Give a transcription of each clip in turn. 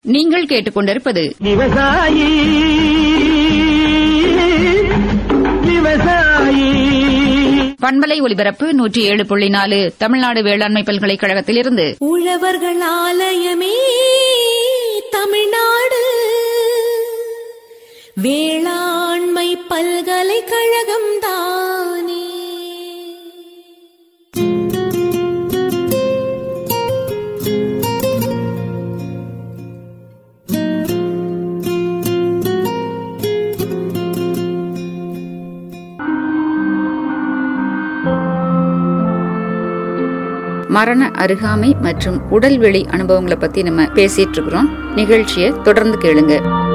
நீங்கள் கேட்டுக்கொண்டிருப்பது விவசாயி விவசாயி பண்பலை ஒலிபரப்பு நூற்றி ஏழு புள்ளி நாலு தமிழ்நாடு வேளாண்மை பல்கலைக்கழகத்திலிருந்து உழவர்கள் ஆலயமே தமிழ்நாடு வேளாண்மை பல்கலைக்கழகம் தானே மரண அருகாமை மற்றும் உடல்வெளி அனுபவங்களை பத்தி நம்ம பேசிட்டு இருக்கிறோம் நிகழ்ச்சியை தொடர்ந்து கேளுங்க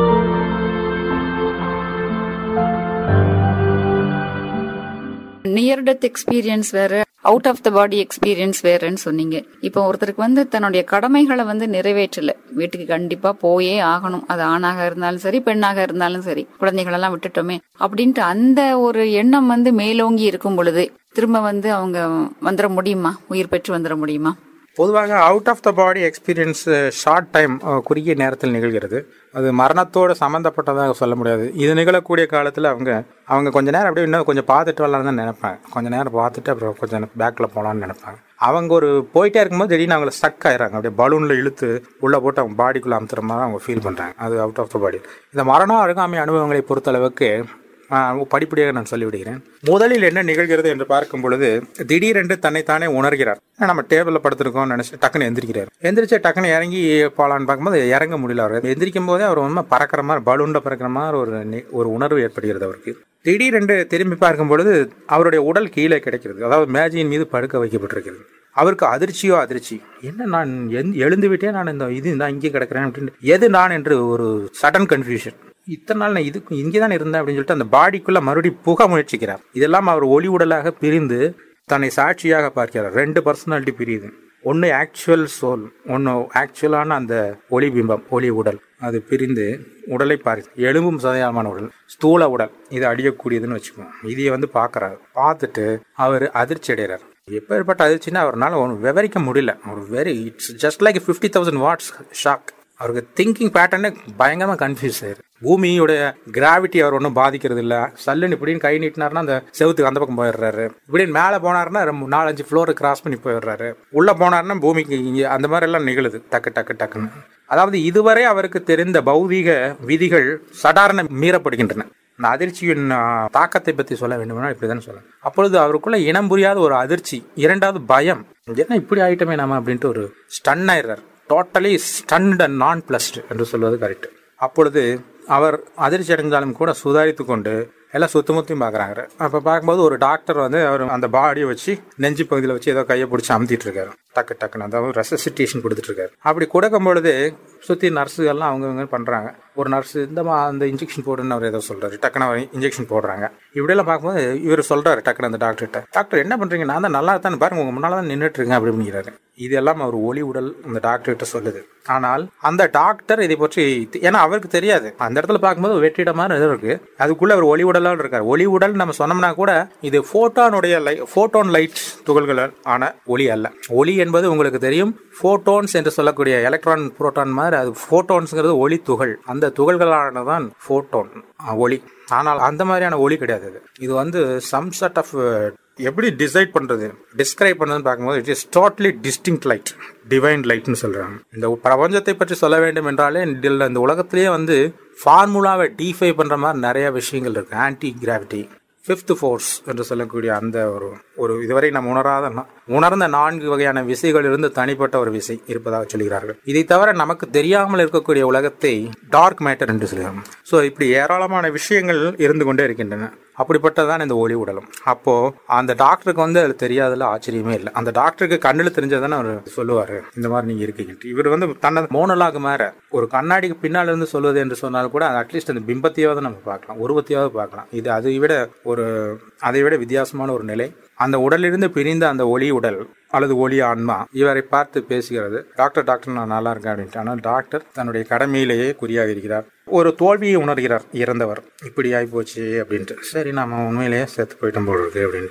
நியர் டெத் எக்ஸ்பீரியன்ஸ் வேற out of the body experience வேறன்னு சொன்னீங்க இப்போ ஒருத்தருக்கு வந்து தன்னுடைய கடமைகளை வந்து நிறைவேற்றல வீட்டுக்கு கண்டிப்பா போயே ஆகணும் அது ஆணாக இருந்தாலும் சரி பெண்ணாக இருந்தாலும் சரி குழந்தைகளெல்லாம் விட்டுட்டோமே அப்படின்ட்டு அந்த ஒரு எண்ணம் வந்து மேலோங்கி இருக்கும் பொழுது திரும்ப வந்து அவங்க வந்துட முடியுமா உயிர் பெற்று வந்துட முடியுமா பொதுவாக out of the body experience short time குறுகிய நேரத்தில் நிகழ்கிறது அது மரணத்தோடு சம்மந்தப்பட்டதாக சொல்ல முடியாது இது நிகழக்கூடிய காலத்தில் அவங்க அவங்க கொஞ்ச நேரம் அப்படியே இன்னும் கொஞ்சம் பார்த்துட்டு வரலாம்னு தான் நினைப்பாங்க கொஞ்ச நேரம் பார்த்துட்டு அப்புறம் கொஞ்சம் பேக்கில் போகலான்னு நினைப்பாங்க அவங்க ஒரு போயிட்டே இருக்கும்போது திடீர்னு அவங்கள ஸ்டக் ஆயிடுறாங்க அப்படியே பலூனில் இழுத்து உள்ளே போட்டு அவங்க பாடிக்குள்ளே அமுத்துற மாதிரி அவங்க ஃபீல் பண்ணுறாங்க அது அவுட் ஆஃப் த பாடி இந்த மரணம் அருகாமை அனுபவங்களை பொறுத்தளவுக்கு ஆஹ் படிப்படியாக நான் சொல்லிவிடுகிறேன் முதலில் என்ன நிகழ்கிறது என்று பார்க்கும் பொழுது திடீரென்று தன்னைத்தானே உணர்கிறார் நம்ம டேபிளில் படுத்திருக்கோம் நினைச்சு டக்குன்னு எந்திரிக்கிறார் எந்திரிச்சு டக்குன்னு இறங்கி போகலான்னு பார்க்கும்போது இறங்க முடியல அவர் எந்திரிக்கும் போதே அவர் உண்மை பறக்கிற மாதிரி பலூனில் பறக்கிற மாதிரி ஒரு நி- ஒரு உணர்வு ஏற்படுகிறது அவருக்கு திடீரென்று திரும்பி பார்க்கும் பொழுது அவருடைய உடல் கீழே கிடைக்கிறது அதாவது மேஜையின் மீது படுக்க வைக்கப்பட்டிருக்கிறது அவருக்கு அதிர்ச்சியோ அதிர்ச்சி என்ன நான் எந்- எழுந்து விட்டே நான் இந்த இது நான் இங்கே கிடக்கிறேன் அப்படின்னு எது நான் என்று ஒரு சடன் கன்ஃபியூஷன் இத்தனை நாள் நான் இதுக்கு இங்கே தான் இருந்தேன் அப்படின்னு சொல்லிட்டு அந்த பாடிக்குள்ள மறுபடியும் புக முயற்சிக்கிறார் இதெல்லாம் அவர் ஒளி உடலாக பிரிந்து தன்னை சாட்சியாக பார்க்கிறார் ரெண்டு பர்சனாலிட்டி பிரியுது ஒன்று ஆக்சுவல் சோல் ஒன்று ஆக்சுவலான அந்த ஒளி பிம்பம் ஒளி உடல் அது பிரிந்து உடலை பார்க்க எலும்பும் சதையாமான உடல் ஸ்தூல உடல் இது அடியக்கூடியதுன்னு வச்சுக்கோங்க இதையை வந்து பார்க்கறாரு பார்த்துட்டு அவர் அதிர்ச்சி அடைகிறார் எப்பேற்பட்ட அதிர்ச்சின்னா அவரால் ஒன்று விவரிக்க முடியல ஒரு very it's just like fifty thousand watts shock அவருக்கு திங்கிங் பேட்டர்னே பயங்கரமாக கன்ஃபியூஸ் ஆயிரு பூமியோடைய கிராவிட்டி அவர் ஒன்றும் பாதிக்கிறது இல்லை சல்லுன்னு இப்படின்னு கை நீட்டினாருன்னா அந்த செவுத்துக்கு அந்த பக்கம் போயிடுறாரு இப்படின்னு மேலே போனாருன்னா ரொம்ப நாலஞ்சு ஃப்ளோர் கிராஸ் பண்ணி போயிடுறாரு உள்ளே போனாருன்னா பூமிக்கு இங்கே அந்த மாதிரி எல்லாம் நிகழுது டக்கு டக்கு டக்குன்னு அதாவது இதுவரை அவருக்கு தெரிந்த பௌதீக விதிகள் சடாரண மீறப்படுகின்றன அந்த அதிர்ச்சியின் ஆ, தாக்கத்தை பற்றி சொல்ல வேண்டும்னா இப்படிதான் சொல்லலாம் அப்பொழுது அவருக்குள்ள இனம் புரியாத ஒரு அதிர்ச்சி இரண்டாவது பயம் என்ன இப்படி ஆயிட்டமே நாம அப்படின்ட்டு ஒரு ஸ்டன் ஆயிடுறார் டோட்டலி ஸ்டன்ட் அண்ட் நான் பிளஸ்ட் என்று சொல்வது கரெக்ட் அப்பொழுது அவர் அதிர்ச்சி அடைந்தாலும் கூட சுதாரித்து கொண்டு எல்லாம் சுத்தமுத்தையும் பார்க்குறாங்க அப்போ பார்க்கும்போது ஒரு டாக்டர் வந்து அவர் அந்த பாடியை வச்சு நெஞ்சு பகுதியில் வச்சு ஏதோ கையை பிடிச்சி அமுத்திட்டு இருக்காரு டக்கு டக்குன்னு அதாவது ரெசசிட்டேஷன் கொடுத்துட்டு இருக்காரு அப்படி கொடுக்கும் பொழுது சுற்றி நர்ஸுகள்லாம் அவங்கவங்க பண்ணுறாங்க ஒரு நர்ஸ் இந்த மா அந்த இன்ஜெக்ஷன் போடுன்னு அவர் ஏதோ சொல்றாரு டக்குன்னு அவர் இன்ஜெக்ஷன் போடுறாங்க இப்படியெல்லாம் பார்க்கும்போது இவர் சொல்றாரு டக்குன்னு அந்த டாக்டர்கிட்ட டாக்டர் என்ன பண்றீங்க நான் தான் நல்லா தான் பாருங்க உங்க முன்னால தான் நின்றுட்டு இருக்கேன் அப்படி அப்படிங்கிறாரு இதெல்லாம் அவர் ஒளி உடல் அந்த டாக்டர்கிட்ட சொல்லுது ஆனால் அந்த டாக்டர் இதை பற்றி ஏன்னா அவருக்கு தெரியாது அந்த இடத்துல பார்க்கும்போது வெற்றிடமான இது இருக்கு அதுக்குள்ள அவர் ஒளி உடலாக இருக்காரு ஒளி உடல் நம்ம சொன்னோம்னா கூட இது போட்டானுடைய லை போட்டோன் லைட் துகள்கள் ஆன ஒளி அல்ல ஒளி என்பது உங்களுக்கு தெரியும் போட்டோன்ஸ் என்று சொல்லக்கூடிய எலக்ட்ரான் புரோட்டான் மாதிரி அது போட்டோன்ஸ்ங்கிறது ஒளி துகள் அந்த துகள்களானதான் போட்டோன் ஒளி ஆனால் அந்த மாதிரியான ஒளி கிடையாது இது இது வந்து சம் செட் ஆஃப் எப்படி டிசைட் பண்றது டிஸ்கிரைப் பண்றதுன்னு பார்க்கும்போது it is totally distinct light divine லைட்னு சொல்றாங்க இந்த பிரபஞ்சத்தை பற்றி சொல்ல வேண்டும் என்றாலே இந்த இந்த உலகத்திலேயே வந்து ஃபார்முலாவை டிஃபை பண்ற மாதிரி நிறைய விஷயங்கள் இருக்கு ஆன்டி கிராவிட்டி ஃபிஃப்த் ஃபோர்ஸ் என்று சொல்லக்கூடிய அந்த ஒரு ஒரு இதுவரை நாம் உணராத நா- உணர்ந்த நான்கு வகையான விசைகள் இருந்து தனிப்பட்ட ஒரு விசை இருப்பதாக சொல்கிறார்கள் இதை தவிர நமக்கு தெரியாமல் இருக்கக்கூடிய உலகத்தை டார்க் மேட்டர் என்று சொல்கிறாங்க ஸோ இப்படி ஏராளமான விஷயங்கள் இருந்து கொண்டே இருக்கின்றன அப்படிப்பட்டதான் இந்த ஒளி உடலும் அப்போ அந்த டாக்டருக்கு வந்து அது தெரியாததுல ஆச்சரியமே இல்லை அந்த டாக்டருக்கு கண்ணில் தெரிஞ்சதானே அவர் சொல்லுவாரு இந்த மாதிரி நீங்க இருக்கீங்க இவர் வந்து தன்னை மோனலாக மாற ஒரு கண்ணாடிக்கு பின்னால் இருந்து சொல்வது என்று சொன்னால் கூட அட்லீஸ்ட் அந்த பிம்பத்தையாவது நம்ம பார்க்கலாம் உருவத்தையாவது பார்க்கலாம் இது அதை விட ஒரு அதை விட வித்தியாசமான ஒரு நிலை அந்த உடலிலிருந்து பிரிந்த அந்த ஒளி உடல் அல்லது ஒளி ஆன்மா இவரை பார்த்து பேசுகிறது டாக்டர் டாக்டர் நான் நல்லா இருக்கேன் அப்படின்ட்டு ஆனால் டாக்டர் தன்னுடைய கடமையிலேயே குறியாக இருக்கிறார் ஒரு தோல்வியை உணர்கிறார் இறந்தவர் இப்படி ஆகி போச்சு அப்படின்ட்டு சரி நாம உண்மையிலேயே செத்து போயிட்டோம் போல இருக்கு அப்படின்ட்டு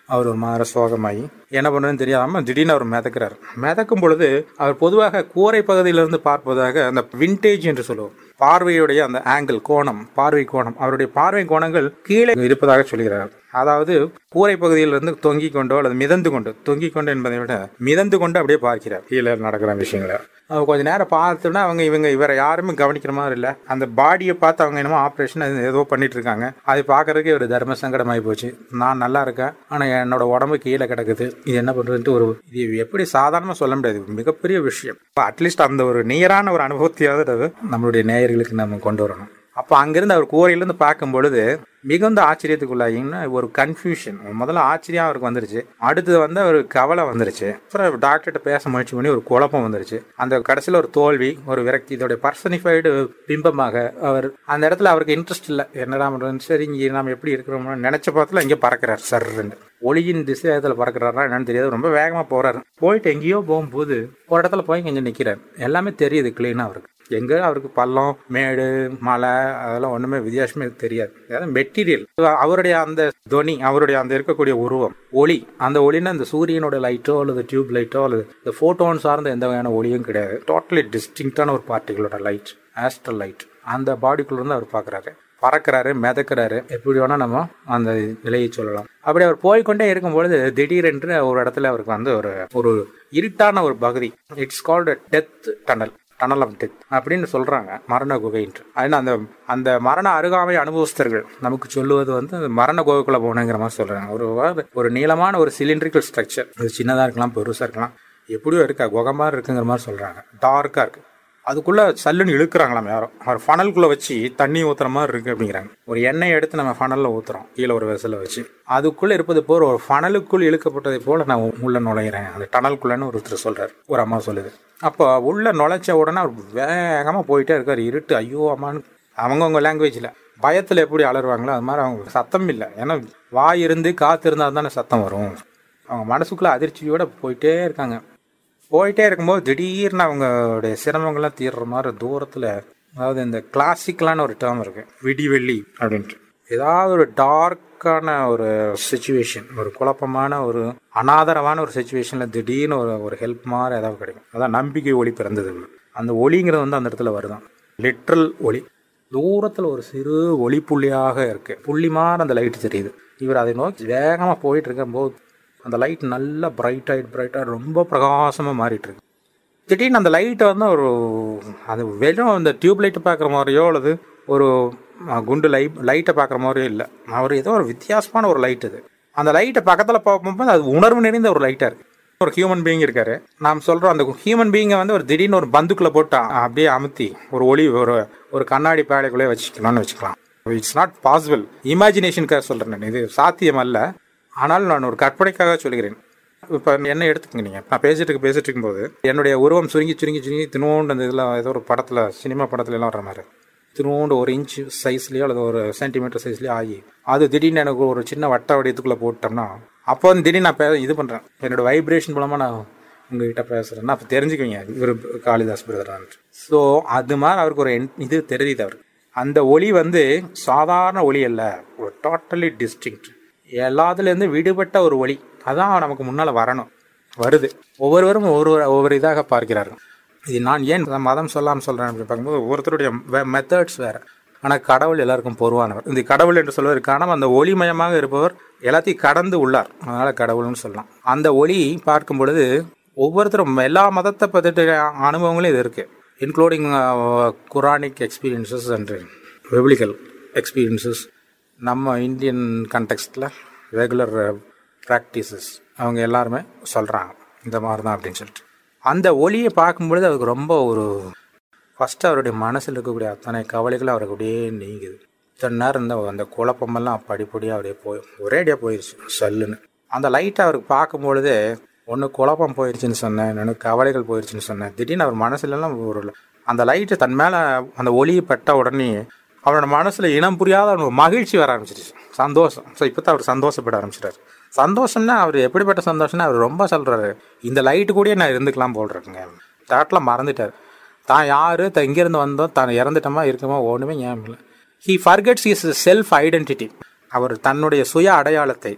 அவர் ஒரு மாதிரி சோகமாகி என்ன பண்ணுறதுன்னு தெரியாம திடீர்னு அவர் மிதக்கிறார் மிதக்கும் பொழுது அவர் பொதுவாக கூரை பகுதியிலிருந்து பார்ப்பதாக அந்த விண்டேஜ் என்று சொல்லுவோம் பார்வையுடைய அந்த ஆங்கிள் கோணம் பார்வை கோணம் அவருடைய பார்வை கோணங்கள் கீழே இருப்பதாக சொல்கிறார் அதாவது கூரை பகுதியிலிருந்து தொங்கிக் கொண்டோ அல்லது மிதந்து கொண்டு தொங்கிக் கொண்டு என்பதை விட மிதந்து கொண்டு அப்படியே பார்க்கிறார் கீழே நடக்கிற விஷயங்களை அவங்க கொஞ்ச நேரம் பார்த்தோன்னா அவங்க இவங்க இவரை யாருமே கவனிக்கிற மாதிரி இல்லை அந்த பாடியை பார்த்து அவங்க என்னமோ ஆப்ரேஷன் ஏதோ பண்ணிட்டு இருக்காங்க அது பார்க்கறதுக்கே ஒரு தர்ம சங்கடமாகி போச்சு நான் நல்லா இருக்கேன் ஆனால் என்னோட உடம்பு கீழே கிடக்குது இது என்ன பண்ணுறதுன்ட்டு ஒரு இது எப்படி சாதாரணமாக சொல்ல முடியாது மிகப்பெரிய விஷயம் அட்லீஸ்ட் அந்த ஒரு நியரான ஒரு அனுபவத்தையாவது அது நம்மளுடைய நேயர்களுக்கு நம்ம கொண்டு வரணும் அப்போ அங்கிருந்து அவர் கூரையிலேருந்து பார்க்கும் பொழுது மிகுந்த ஆச்சரியத்துக்குள்ளாயிங்கன்னா ஒரு கன்ஃபியூஷன் முதல்ல ஆச்சரியம் அவருக்கு வந்துருச்சு அடுத்தது வந்து ஒரு கவலை வந்துருச்சு அப்புறம் டாக்டர்கிட்ட பேச முயற்சி பண்ணி ஒரு குழப்பம் வந்துருச்சு அந்த கடைசியில் ஒரு தோல்வி ஒரு விரக்தி இதோடைய பர்சனிஃபைடு பிம்பமாக அவர் அந்த இடத்துல அவருக்கு இன்ட்ரெஸ்ட் இல்லை என்னடா பண்ணுறது சரி இங்கே நாம் எப்படி இருக்கிறோம்னு நினைச்ச பார்த்துல இங்கே பறக்கிறார் சர்ன்னு ஒளியின் திசையத்தில் பறக்கிறாரா என்னன்னு தெரியாது ரொம்ப வேகமாக போறாரு போயிட்டு எங்கேயோ போகும்போது ஒரு இடத்துல போய் கொஞ்சம் நிற்கிறார் எல்லாமே தெரியுது கிளீனாக அவருக்கு எங்க அவருக்கு பள்ளம் மேடு மலை அதெல்லாம் ஒண்ணுமே வித்தியாசமே தெரியாது அதாவது மெட்டீரியல் அவருடைய அந்த துவனி அவருடைய அந்த இருக்கக்கூடிய உருவம் ஒளி அந்த ஒளின்னா இந்த சூரியனோட லைட்டோ அல்லது டியூப் லைட்டோ அல்லது இந்த போட்டோன் சார்ந்த எந்த வகையான ஒளியும் கிடையாது டோட்டலி டிஸ்டிங்டான ஒரு பார்ட்டிகளோட லைட் ஆஸ்ட்ரல் லைட் அந்த பாடிக்குள்ள இருந்து அவர் பாக்குறாரு பறக்கிறாரு மிதக்கிறாரு எப்படி வேணா நம்ம அந்த நிலையை சொல்லலாம் அப்படி அவர் போய்கொண்டே இருக்கும்பொழுது திடீரென்று ஒரு இடத்துல அவருக்கு வந்து ஒரு ஒரு இருட்டான ஒரு பகுதி it's called death tunnel tunnel of death அப்படின்னு சொல்றாங்க மரண குகைன்ட்டு அதனால அந்த அந்த மரண அருகாமை அனுபவஸ்தர்கள் நமக்கு சொல்லுவது வந்து மரண குகைக்குள்ள போனேங்கிற மாதிரி சொல்றாங்க ஒரு ஒரு நீளமான ஒரு சிலிண்ட்ரிக்கல் ஸ்ட்ரக்சர் அது சின்னதா இருக்கலாம் பெருசா இருக்கலாம் எப்படியோ இருக்கா குகை மாதிரி இருக்குங்கிற மாதிரி சொல்றாங்க டார்க்கா இருக்கு அதுக்குள்ள சல்லுன்னு இழுக்கிறாங்களாம் யாரும் அவர் ஃபனலுக்குள்ள வச்சு தண்ணி ஊத்துற மாதிரி இருக்கு அப்படிங்கிறாங்க ஒரு எண்ணெய் எடுத்து நம்ம ஃபனல்ல ஊத்துறோம் கீழே ஒரு வெசல வச்சு அதுக்குள்ள இருப்பது போல ஒரு ஃபனலுக்குள் இழுக்கப்பட்டதை போல நான் உள்ள நுழையிறேன் அந்த டனலுக்குள்ளன்னு ஒருத்தர் சொல்றாரு ஒரு அம்மா சொல்லுது அப்போ உள்ள நுழைச்ச உடனே அவர் வேகமா போயிட்டே இருக்காரு இருட்டு ஐயோ அம்மான்னு அவங்கவுங்க லாங்குவேஜ்ல பயத்துல எப்படி அலறுவாங்களோ அது மாதிரி அவங்க சத்தம் இல்லை ஏன்னா வாய் இருந்து காத்து இருந்தா தானே சத்தம் வரும் அவங்க மனசுக்குள்ள அதிர்ச்சியோட போயிட்டே இருக்காங்க போயிட்டே இருக்கும்போது திடீர்னு அவங்களுடைய சிரமங்கள்லாம் தீர்ற மாதிரி தூரத்தில் அதாவது இந்த கிளாசிக்கலான ஒரு டேர்ம் இருக்கு விடிவெள்ளி அப்படின்ட்டு ஏதாவது ஒரு டார்க்கான ஒரு சுச்சுவேஷன் ஒரு குழப்பமான ஒரு அனாதரமான ஒரு சுச்சுவேஷனில் திடீர்னு ஒரு ஒரு ஹெல்ப் மாதிரி ஏதாவது கிடைக்கும் அதான் நம்பிக்கை ஒளி பிறந்தது அந்த ஒளிங்கிறது வந்து அந்த இடத்துல வருதான் லிட்ரல் ஒளி தூரத்தில் ஒரு சிறு ஒளி புள்ளியாக இருக்கு புள்ளி மாதிரி அந்த லைட் தெரியுது இவர் அதை நோக்கி வேகமாக போயிட்டு இருக்கும்போது அந்த லைட் நல்லா பிரைட் ஆகிட்டு பிரைட்டாக ரொம்ப பிரகாசமாக மாறிட்டு இருக்கு திடீர்னு அந்த லைட்டை வந்து ஒரு அது வெறும் அந்த டியூப் லைட்டை பார்க்குற மாதிரியோ அல்லது ஒரு குண்டு லைட் லைட்டை பார்க்குற மாதிரியோ இல்லை அவர் ஏதோ ஒரு வித்தியாசமான ஒரு லைட் அது அந்த லைட்டை பக்கத்தில் பார்க்கும்போது அது உணர்வு நிறைந்த ஒரு லைட்டாக இருக்கு ஒரு ஹியூமன் பீயிங் இருக்காரு நாம் சொல்கிறோம் அந்த ஹியூமன் பீயிங்கை வந்து ஒரு திடீர்னு ஒரு பந்துக்குள்ளே போட்டு அப்படியே அமுத்தி ஒரு ஒளி ஒரு ஒரு கண்ணாடி பேழைக்குள்ளே வச்சுக்கலாம்னு வச்சுக்கலாம் இட்ஸ் நாட் பாசிபிள் இமேஜினேஷனுக்காக சொல்கிறேன் நான் இது சாத்தியம் அல்ல ஆனால் நான் ஒரு கற்பனைக்காக சொல்கிறேன் இப்போ என்ன எடுத்துக்கங்க நீங்கள் நான் பேசிட்டு பேசிட்டு இருக்கும்போது என்னுடைய உருவம் சுருங்கி சுருங்கி சுருங்கி தினோண்டு அந்த இதில் ஏதோ ஒரு படத்தில் சினிமா படத்துல எல்லாம் வர மாதிரி தினோண்டு ஒரு இன்ச் சைஸ்லேயோ அல்லது ஒரு சென்டிமீட்டர் சைஸ்லேயோ ஆகி அது திடீர்னு எனக்கு ஒரு சின்ன வட்ட வடிவத்துக்குள்ளே போட்டோம்னா அப்போ வந்து திடீர்னு நான் பே இது பண்ணுறேன் என்னோட வைப்ரேஷன் மூலமாக நான் உங்ககிட்ட பேசுகிறேன்னா அப்போ தெரிஞ்சுக்குவீங்க இவர் காளிதாஸ் பிரதர் ஸோ அது மாதிரி அவருக்கு ஒரு இது தெரியுது அவருக்கு அந்த ஒளி வந்து சாதாரண ஒளி அல்ல ஒரு டோட்டலி டிஸ்டிங்க்ட் எல்லாத்துலேருந்து விடுபட்ட ஒரு ஒளி அதான் நமக்கு முன்னால் வரணும் வருது ஒவ்வொருவரும் ஒவ்வொரு ஒவ்வொரு இதாக பார்க்கிறார்கள் இது நான் ஏன் மதம் சொல்லாமல் சொல்கிறேன் அப்படின்னு பார்க்கும்போது ஒவ்வொருத்தருடைய மெத்தட்ஸ் வேறு ஆனால் கடவுள் எல்லாருக்கும் பொருவானவர் இந்த கடவுள் என்று சொல்வது காரணம் அந்த ஒளிமயமாக இருப்பவர் எல்லாத்தையும் கடந்து உள்ளார் அதனால் கடவுள்னு சொல்லலாம் அந்த ஒளி பார்க்கும் பொழுது ஒவ்வொருத்தரும் எல்லா மதத்தை பற்றிய அனுபவங்களும் இது இருக்குது including Quranic experiences and biblical experiences நம்ம இந்தியன் கண்டெக்ஸ்டில் ரெகுலர் ப்ராக்டிசஸ் அவங்க எல்லாருமே சொல்கிறாங்க இந்த மாதிரி தான் அப்படின்னு சொல்லிட்டு அந்த ஒளியை பார்க்கும்பொழுது அவருக்கு ரொம்ப ஒரு ஃபஸ்ட்டு அவருடைய மனசில் இருக்கக்கூடிய அத்தனை கவலைகள் அவருக்கு அப்படியே நீங்குது இத்தனை நேரம் இருந்த அந்த குழப்பமெல்லாம் படிப்படியாக அப்படியே போய் ஒரேடியாக போயிடுச்சு சல்லுன்னு அந்த லைட்டை அவருக்கு பார்க்கும்பொழுதே ஒன்று குழப்பம் போயிடுச்சுன்னு சொன்னேன் இன்னொன்று கவலைகள் போயிடுச்சுன்னு சொன்னேன் திடீர்னு அவர் மனசுலலாம் ஒரு அந்த லைட்டு தன் மேலே அந்த ஒளியை பட்ட உடனே அவனோட மனசில் இனம் புரியாத ஒரு மகிழ்ச்சி வர ஆரம்பிச்சிருச்சு சந்தோஷம் ஸோ இப்போ தான் அவர் சந்தோஷப்பட ஆரம்பிச்சிட்டாரு சந்தோஷம்னா அவர் எப்படிப்பட்ட சந்தோஷம்னா அவர் ரொம்ப சொல்கிறாரு இந்த லைட்டு கூடயே நான் இருந்துக்கலாம் போல் இருக்குங்க தாட்டில் மறந்துட்டார் தான் யார் தான் இங்கேருந்து வந்தோம் தான் இறந்துட்டோமா இருக்கமா ஒன்றுமே ஞாபகம் இல்லை he forgets his self identity அவர் தன்னுடைய சுய அடையாளத்தை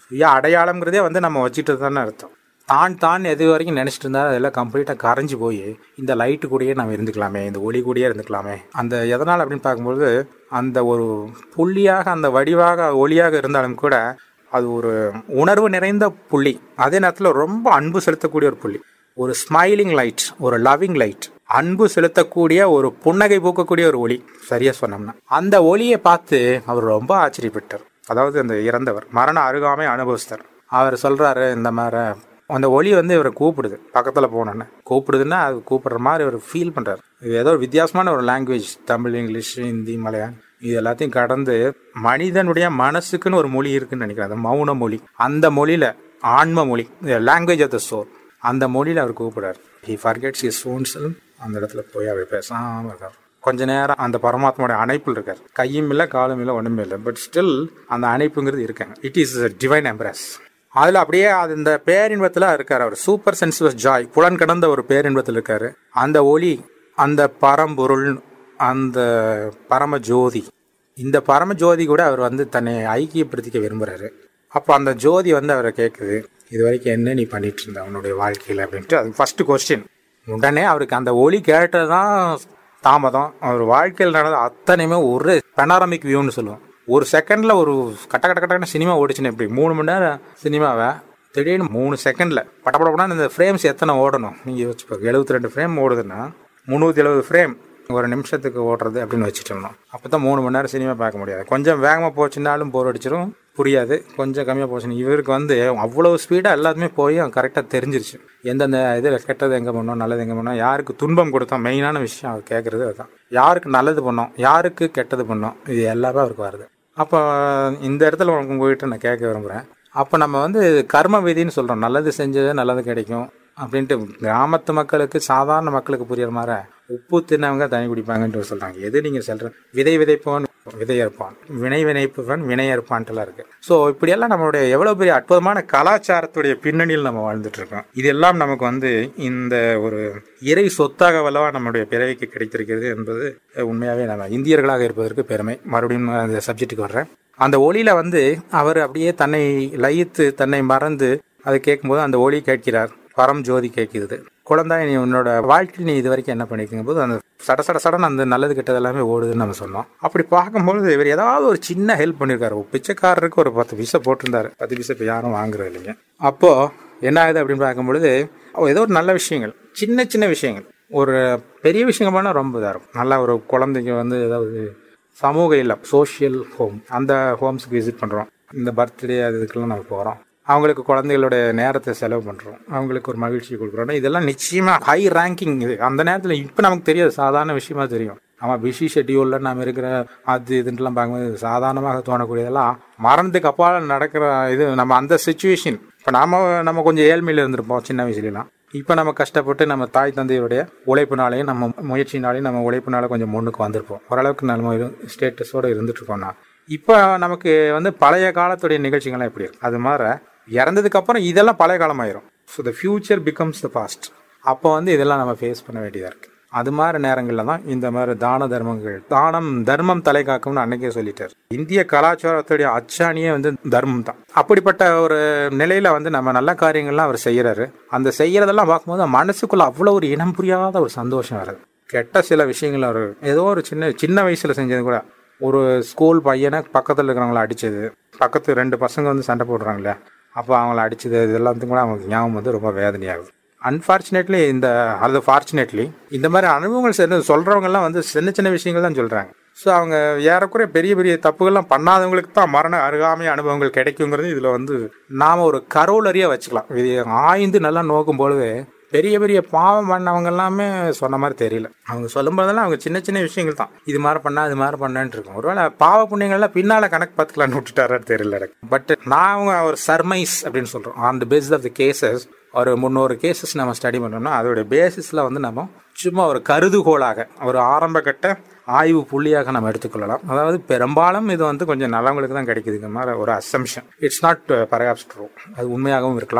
சுய அடையாளம்ங்கிறதே வந்து நம்ம வச்சுட்டு தானே அர்த்தம் தான் தான் எது வரைக்கும் நினச்சிட்டு இருந்தா அதெல்லாம் கம்ப்ளீட்டாக கரைஞ்சு போய் இந்த லைட்டு கூடயே நம்ம இருந்துக்கலாமே இந்த ஒளி கூடயே இருந்துக்கலாமே அந்த எதனால் அப்படின்னு பார்க்கும்போது அந்த ஒரு புள்ளியாக அந்த வடிவாக ஒளியாக இருந்தாலும் கூட அது ஒரு உணர்வு நிறைந்த புள்ளி அதே நேரத்தில் ரொம்ப அன்பு செலுத்தக்கூடிய ஒரு புள்ளி ஒரு ஸ்மைலிங் லைட் ஒரு லவ்விங் லைட் அன்பு செலுத்தக்கூடிய ஒரு புன்னகை பூக்கக்கூடிய ஒரு ஒளி சரியா சொன்னோம்னா அந்த ஒளியை பார்த்து அவர் ரொம்ப ஆச்சரியப்பட்டார் அதாவது அந்த இறந்தவர் மரண அருகாமை அனுபவிஸ்தர் அவர் சொல்றாரு இந்த மாதிரி அந்த ஒளி வந்து இவரை கூப்பிடுது பக்கத்தில் போனோன்னு கூப்பிடுதுன்னா அது கூப்பிடுற மாதிரி இவர் ஃபீல் பண்ணுறாரு இது ஏதோ ஒரு வித்தியாசமான ஒரு லாங்குவேஜ் தமிழ் இங்கிலீஷ் ஹிந்தி மலையாளம் இது எல்லாத்தையும் கடந்து மனிதனுடைய மனசுக்குன்னு ஒரு மொழி இருக்குன்னு நினைக்கிறேன் அது மௌன மொழி அந்த மொழியில ஆன்ம மொழி லாங்குவேஜ் ஆஃப் த சோல் அந்த மொழியில அவர் கூப்பிடுறாரு he forgets his own self அந்த இடத்துல போய் அவர் பேசாம இருக்கார் கொஞ்ச நேரம் அந்த பரமாத்மாவோட அணைப்பில் இருக்கார் கையும் இல்லை காலும் இல்லை ஒன்றுமே இல்லை பட் ஸ்டில் அந்த அணைப்புங்கிறது இருக்காங்க இட் இஸ் டிவைன் எம்ப்ரஸ் அதில் அப்படியே அது இந்த பேரின்பத்தில் இருக்கார் அவர் சூப்பர் சென்சிவஸ் ஜாய் புலன் கடந்த ஒரு பேரின்பத்தில் இருக்காரு அந்த ஒளி அந்த பரம்பொருள் அந்த பரம ஜோதி இந்த பரம ஜோதி கூட அவர் வந்து தன்னை ஐக்கியப்படுத்திக்க விரும்புறாரு அப்போ அந்த ஜோதி வந்து அவரை கேட்குது இது வரைக்கும் என்ன நீ பண்ணிட்டு இருந்த அவனுடைய வாழ்க்கையில் அப்படின்ட்டு அது ஃபர்ஸ்ட் கொஸ்டின் உடனே அவருக்கு அந்த ஒளி கேட்டதான் தாமதம் அவர் வாழ்க்கையில் நடந்த அத்தனையுமே ஒரு பெனாரமிக் வியூன்னு சொல்லுவோம் ஒரு செகண்ட்ல ஒரு கட்ட கட்ட கட்டன்னு சினிமா ஓடிச்சுன்னு எப்படி மூணு மணி நேரம் சினிமாவை திடீர்னு மூணு செகண்ட்ல படப்படப்படா இந்த ஃப்ரேம்ஸ் எத்தனை ஓடணும் நீங்கள் யோசிச்சு பாருங்க எழுபத்தி ரெண்டு ஃப்ரேம் ஓடுதுன்னா முந்நூற்றி எழுபது ஃப்ரேம் ஒரு நிமிஷத்துக்கு ஓடுறது அப்படின்னு வச்சுட்டோம்னா அப்போ தான் மூணு மணி நேரம் சினிமா பார்க்க முடியாது கொஞ்சம் வேகமாக போச்சுனாலும் போர் அடிச்சிடும் புரியாது கொஞ்சம் கம்மியாக போச்சுன்னு இவருக்கு வந்து அவ்வளோ ஸ்பீடாக எல்லாத்துமே போய் கரெக்டாக தெரிஞ்சிருச்சு எந்தெந்த இதில் கெட்டது எங்கே பண்ணோம் நல்லது எங்கே பண்ணோம் யாருக்கு துன்பம் கொடுத்தோம் மெயினான விஷயம் அவர் கேட்குறது அதுதான் யாருக்கு நல்லது பண்ணோம் யாருக்கு கெட்டது பண்ணோம் இது எல்லாமே அவருக்கு வருது அப்போ இந்த இடத்துல உனக்கு உங்ககிட்ட நான் கேட்க விரும்புகிறேன் அப்போ நம்ம வந்து கர்ம விதின்னு சொல்கிறோம் நல்லது செஞ்சது நல்லது கிடைக்கும் அப்படின்ட்டு கிராமத்து மக்களுக்கு சாதாரண மக்களுக்கு புரியுற மாதிரி உப்பு தின்னவங்க தண்ணி குடிப்பாங்கன்ட்டு சொல்கிறாங்க எது நீங்கள் சொல்கிற விதை விதைப்பவன் விதை அறுப்பான் வினை வினைப்பவன் வினை அறுப்பான்ட்டுலாம் இருக்கு ஸோ இப்படியெல்லாம் நம்மளுடைய எவ்வளோ பெரிய அற்புதமான கலாச்சாரத்துடைய பின்னணியில் நம்ம வாழ்ந்துட்டு இருக்கோம் இதெல்லாம் நமக்கு வந்து இந்த ஒரு இறை சொத்தாக வல்லவா நம்முடைய பிறவிக்கு கிடைத்திருக்கிறது என்பது உண்மையாகவே நம்ம இந்தியர்களாக இருப்பதற்கு பெருமை மறுபடியும் அந்த சப்ஜெக்ட்டுக்கு வர்றேன் அந்த ஒளியில வந்து அவர் அப்படியே தன்னை லயித்து தன்னை மறந்து அதை கேட்கும்போது அந்த ஒளி கேட்கிறார் பரம் ஜோதி கேட்கிறது குழந்தாய் நீ உன்னோட வாழ்க்கையில் நீ இது வரைக்கும் என்ன பண்ணிருக்கீங்க போது அந்த சட சட சடன் அந்த நல்லது கெட்டது எல்லாமே ஓடுதுன்னு நம்ம சொன்னோம் அப்படி பார்க்கும்போது இவர் ஏதாவது ஒரு சின்ன ஹெல்ப் பண்ணியிருக்காரு ஒரு பிச்சைக்காரருக்கு ஒரு பத்து பைசா போட்டிருந்தாரு பத்து பைசா இப்போ யாரும் வாங்குறது இல்லைங்க அப்போ என்ன ஆகுது அப்படின்னு பார்க்கும்பொழுது ஏதோ ஒரு நல்ல விஷயங்கள் சின்ன சின்ன விஷயங்கள் ஒரு பெரிய விஷயங்கள் பண்ணால் ரொம்ப இதாக இருக்கும் நல்லா ஒரு குழந்தைங்க வந்து ஏதாவது சமூக இல்லம் சோஷியல் ஹோம் அந்த ஹோம்ஸுக்கு விசிட் பண்ணுறோம் இந்த பர்த்டே அது இதுக்கெல்லாம் நம்ம போகிறோம் அவங்களுக்கு குழந்தைகளோட நேரத்தை செலவு பண்ணுறோம் அவங்களுக்கு ஒரு மகிழ்ச்சி கொடுக்குறோம் இதெல்லாம் நிச்சயமாக ஹை ரேங்கிங் இது அந்த நேரத்தில் இப்போ நமக்கு தெரியாது சாதாரண விஷயமா தெரியும் ஆமாம் பிஸி ஷெட்யூலில் நம்ம இருக்கிற அது இதுன்ட்டுலாம் பார்க்கும்போது சாதாரணமாக தோணக்கூடியதெல்லாம் மரணத்துக்கு அப்பால் நடக்கிற இது நம்ம அந்த சுச்சுவேஷன் இப்போ நாம நம்ம கொஞ்சம் ஏழ்மையில் இருந்திருப்போம் சின்ன வயசுலலாம் இப்போ நம்ம கஷ்டப்பட்டு நம்ம தாய் தந்தையுடைய உழைப்புனாலையும் நம்ம முயற்சினாலையும் நம்ம உழைப்புனால கொஞ்சம் முன்னுக்கு வந்திருப்போம் ஓரளவுக்கு நம்ம ஸ்டேட்டஸோடு இருந்துட்டு இருக்கோம்னா இப்போ நமக்கு வந்து பழைய காலத்துடைய நிகழ்ச்சிகள்லாம் எப்படி இருக்கு அது மாதிரி இறந்ததுக்கு அப்புறம் இதெல்லாம் பழைய காலமாயிரும் so the future becomes the past அப்போ வந்து இதெல்லாம் நம்ம ஃபேஸ் பண்ண வேண்டியதாக இருக்கு அது மாதிரி நேரங்களில் தான் இந்த மாதிரி தான தர்மங்கள் தானம் தர்மம் தலை காக்கும்னு அன்னைக்கே சொல்லிட்டார் இந்திய கலாச்சாரத்துடைய அச்சாணியே வந்து தர்மம் தான் அப்படிப்பட்ட ஒரு நிலையில வந்து நம்ம நல்ல காரியங்கள்லாம் அவர் செய்யறாரு அந்த செய்யறதெல்லாம் பார்க்கும்போது மனசுக்குள்ள அவ்வளோ ஒரு இனம் புரியாத ஒரு சந்தோஷம் வருது கெட்ட சில விஷயங்கள் அவர் ஏதோ ஒரு சின்ன சின்ன வயசுல செஞ்சது கூட ஒரு ஸ்கூல் பையனை பக்கத்தில் இருக்கிறவங்கள அடிச்சது பக்கத்து ரெண்டு பசங்க வந்து சண்டை போடுறாங்களே அப்போ அவங்கள அடிச்சது இது எல்லாத்துக்கும் கூட அவங்களுக்கு ஞாபகம் வந்து ரொம்ப வேதனையாகுது அன்ஃபார்ச்சுனேட்லி இந்த அது ஃபார்ச்சுனேட்லி இந்த மாதிரி அனுபவங்கள் சேர்ந்து சொல்றவங்கலாம் வந்து சின்ன சின்ன விஷயங்கள் தான் சொல்றாங்க ஸோ அவங்க ஏறக்குறைய பெரிய பெரிய தப்புகள்லாம் பண்ணாதவங்களுக்கு தான் மரண அருகாமை அனுபவங்கள் கிடைக்குங்கிறது இதில் வந்து நாம் ஒரு கரோலரியாக வச்சுக்கலாம் இது ஆய்ந்து நல்லா நோக்கும் பொழுது பெரிய பெரிய பாவம் பண்ணவங்க எல்லாமே சொன்ன மாதிரி தெரியல அவங்க சொல்லும் போதெல்லாம் அவங்க சின்ன சின்ன விஷயங்கள் தான் இது மாதிரி பண்ணா இது மாதிரி பண்ணேன்ட்டு இருக்கும் ஒருவேளை பாவ புண்ணியங்கள்லாம் பின்னால கணக்கு பார்த்துக்கலான்னு விட்டுட்டாரான்னு தெரியல எனக்கு பட் நான் அவங்க ஒரு சர்மைஸ் அப்படின்னு சொல்றோம் on the basis of the cases ஒரு முன்னூறு கேசஸ் நம்ம ஸ்டடி பண்ணோம்னா அதோட பேசிஸில் வந்து நம்ம சும்மா ஒரு கருதுகோளாக ஒரு ஆரம்ப கட்ட ஆய்வு புள்ளியாக நம்ம எடுத்துக்கொள்ளலாம் அதாவது பெரும்பாலும் இது வந்து கொஞ்சம் நல்லவங்களுக்கு தான் கிடைக்குதுங்க மாதிரி ஒரு assumption it's not perhaps true அது உண்மையாகவும் இருக்கலாம்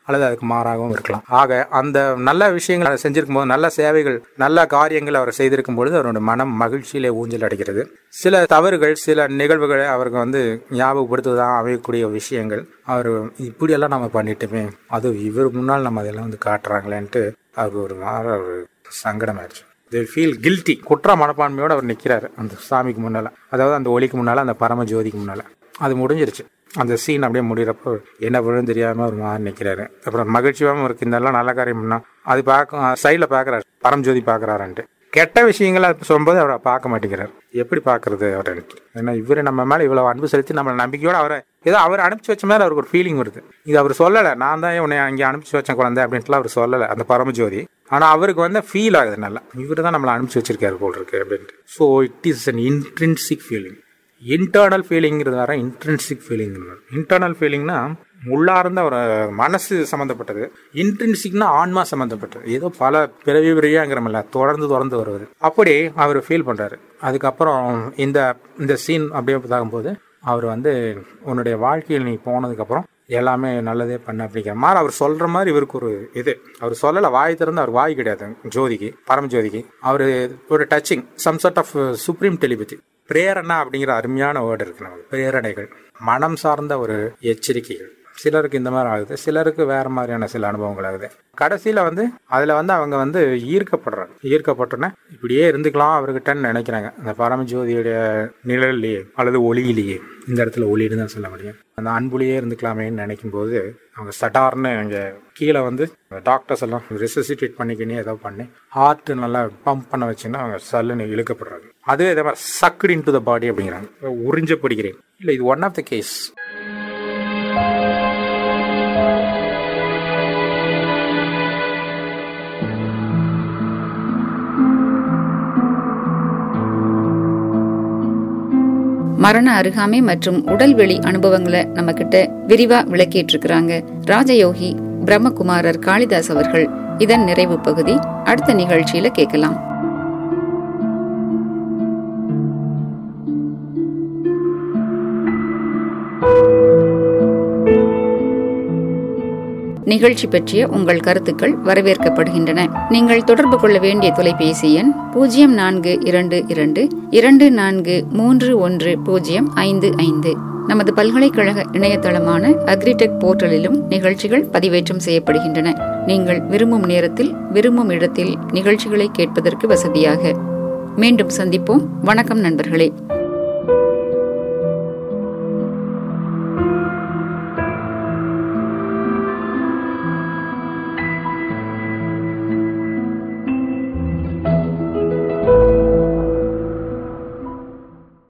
அல்லது அதுக்கு மாறாகவும் இருக்கலாம் ஆக அந்த நல்ல விஷயங்கள் அதை செஞ்சிருக்கும் போது நல்ல சேவைகள் நல்ல காரியங்கள் அவர் செய்திருக்கும் பொழுது அவருடைய மனம் மகிழ்ச்சியிலே ஊஞ்சல் அடைகிறது சில தவறுகள் சில நிகழ்வுகளை அவருக்கு வந்து ஞாபகப்படுத்துவதாக அமையக்கூடிய விஷயங்கள் அவர் இப்படியெல்லாம் நம்ம பண்ணிட்டோமே அது இவர் முன்னால் நம்ம அதெல்லாம் வந்து காட்டுறாங்களேன்ட்டு அவருக்கு ஒரு மாற ஒரு சங்கடமாயிடுச்சு தே ஃபீல் கில்ட்டி குற்ற மனப்பான்மையோடு அவர் நிற்கிறாரு அந்த சாமிக்கு முன்னால் அதாவது அந்த ஒளிக்கு முன்னால் அந்த பரம ஜோதிக்கு முன்னால் அது முடிஞ்சிருச்சு அந்த சீன் அப்படியே முடிகிறப்போ என்ன பண்ணுன்னு தெரியாமல் ஒரு மாதிரி நிற்கிறாரு அப்புறம் மகிழ்ச்சியாகவும் இருக்கு இதெல்லாம் நல்ல காரியம் பண்ணா அது பார்க்க சைடில் பார்க்குறாரு பரமஜோதி பார்க்குறாருன்ட்டு கெட்ட விஷயங்களை சொல்லும்போது அவரை பார்க்க மாட்டேங்கிறார் எப்படி பார்க்கறது அவரை ஏன்னா இவர் நம்ம மேலே இவ்வளோ அன்பு செலுத்தி நம்ம நம்பிக்கையோட அவரை ஏதோ அவர் அனுப்பிச்சு வச்ச மேலே அவருக்கு ஒரு ஃபீலிங் வருது இது அவர் சொல்லலை நான் தான் உன்னை அங்கே அனுப்பிச்சு வச்சேன் குழந்தை அப்படின்ட்டுலாம் அவர் சொல்லலை அந்த பரமஜோதி ஆனால் அவருக்கு வந்து ஃபீல் ஆகுது நல்லா இவர் தான் நம்மளை அனுப்பிச்சு வச்சிருக்காரு போல் இருக்கு அப்படின்ட்டு so it is an intrinsic feeling internal ஃபீலிங்கிறது வேற இன்ட்ரென்சிக் ஃபீலிங் இன்டர்னல் ஃபீலிங்னா உள்ளார்ந்த ஒரு மனசு சம்மந்தப்பட்டது இன்ட்ரென்சிக்னா ஆன்மா சம்மந்தப்பட்டது ஏதோ பல பிறவி பிறவியாங்கிறமில்ல தொடர்ந்து தொடர்ந்து வருவது அப்படி அவர் ஃபீல் பண்ணுறாரு அதுக்கப்புறம் இந்த இந்த சீன் அப்படியே பார்க்கும்போது அவர் வந்து உன்னுடைய வாழ்க்கையில் நீ போனதுக்கப்புறம் எல்லாமே நல்லதே பண்ண அப்படிங்கிற மாதிரி அவர் சொல்ற மாதிரி இவருக்கு ஒரு இது அவர் சொல்லலை வாய் திறந்து அவர் வாய் கிடையாது ஜோதிக்கு பரமஜோதிக்கு அவர் ஒரு touching some sort of supreme telepathy பிரேரணா அப்படிங்கிற அருமையான வேர்டு இருக்கு நமக்கு பிரேரணைகள் மனம் சார்ந்த ஒரு எச்சரிக்கைகள் சிலருக்கு இந்த மாதிரி ஆகுது சிலருக்கு வேற மாதிரியான சில அனுபவங்கள் ஆகுது கடைசியில வந்து அதுல வந்து அவங்க வந்து ஈர்க்கப்படுறாங்க ஈர்க்கப்பட்டோன்னே இப்படியே இருந்துக்கலாம் அவர்கிட்டன்னு நினைக்கிறாங்க அந்த பரமஜோதியுடைய நிழல்லையே அல்லது ஒளியிலேயே இந்த இடத்துல ஒளின்னு தான் சொல்ல முடியும் அந்த அன்புலேயே இருந்துக்கலாமேன்னு நினைக்கும் போது அவங்க சட்டார்னு அங்கே கீழே வந்து டாக்டர்ஸ் எல்லாம் ரிசசிட்டேட் பண்ணிக்கினே ஏதோ பண்ணி ஹார்ட் நல்லா பம்ப் பண்ண வச்சுன்னா அவங்க சல்லுன்னு இழுக்கப்படுறாங்க அதுவே இதே மாதிரி சக்குடு இன் டு த பாடி அப்படிங்கிறாங்க உறிஞ்சப்படுகிறேன் இல்லை இது ஒன் ஆஃப் த கேஸ் மரண அருகாமை மற்றும் உடல்வெளி அனுபவங்களை நம்ம கிட்ட விரிவா விளக்கிட்டு இருக்கிறாங்க ராஜயோகி பிரம்மகுமாரர் காளிதாஸ் அவர்கள் இதன் நிறைவு பகுதி அடுத்த நிகழ்ச்சியில கேட்கலாம் நிகழ்ச்சி பற்றிய உங்கள் கருத்துக்கள் வரவேற்கப்படுகின்றன நீங்கள் தொடர்பு கொள்ள வேண்டிய தொலைபேசி எண் பூஜ்ஜியம் நான்கு இரண்டு இரண்டு இரண்டு நான்கு மூன்று ஒன்று பூஜ்ஜியம் ஐந்து ஐந்து நமது பல்கலைக்கழக இணையதளமான அக்ரிடெக் போர்ட்டலிலும் நிகழ்ச்சிகள் பதிவேற்றம் செய்யப்படுகின்றன நீங்கள் விரும்பும் நேரத்தில் விரும்பும் இடத்தில் நிகழ்ச்சிகளை கேட்பதற்கு வசதியாக மீண்டும் சந்திப்போம் வணக்கம் நண்பர்களே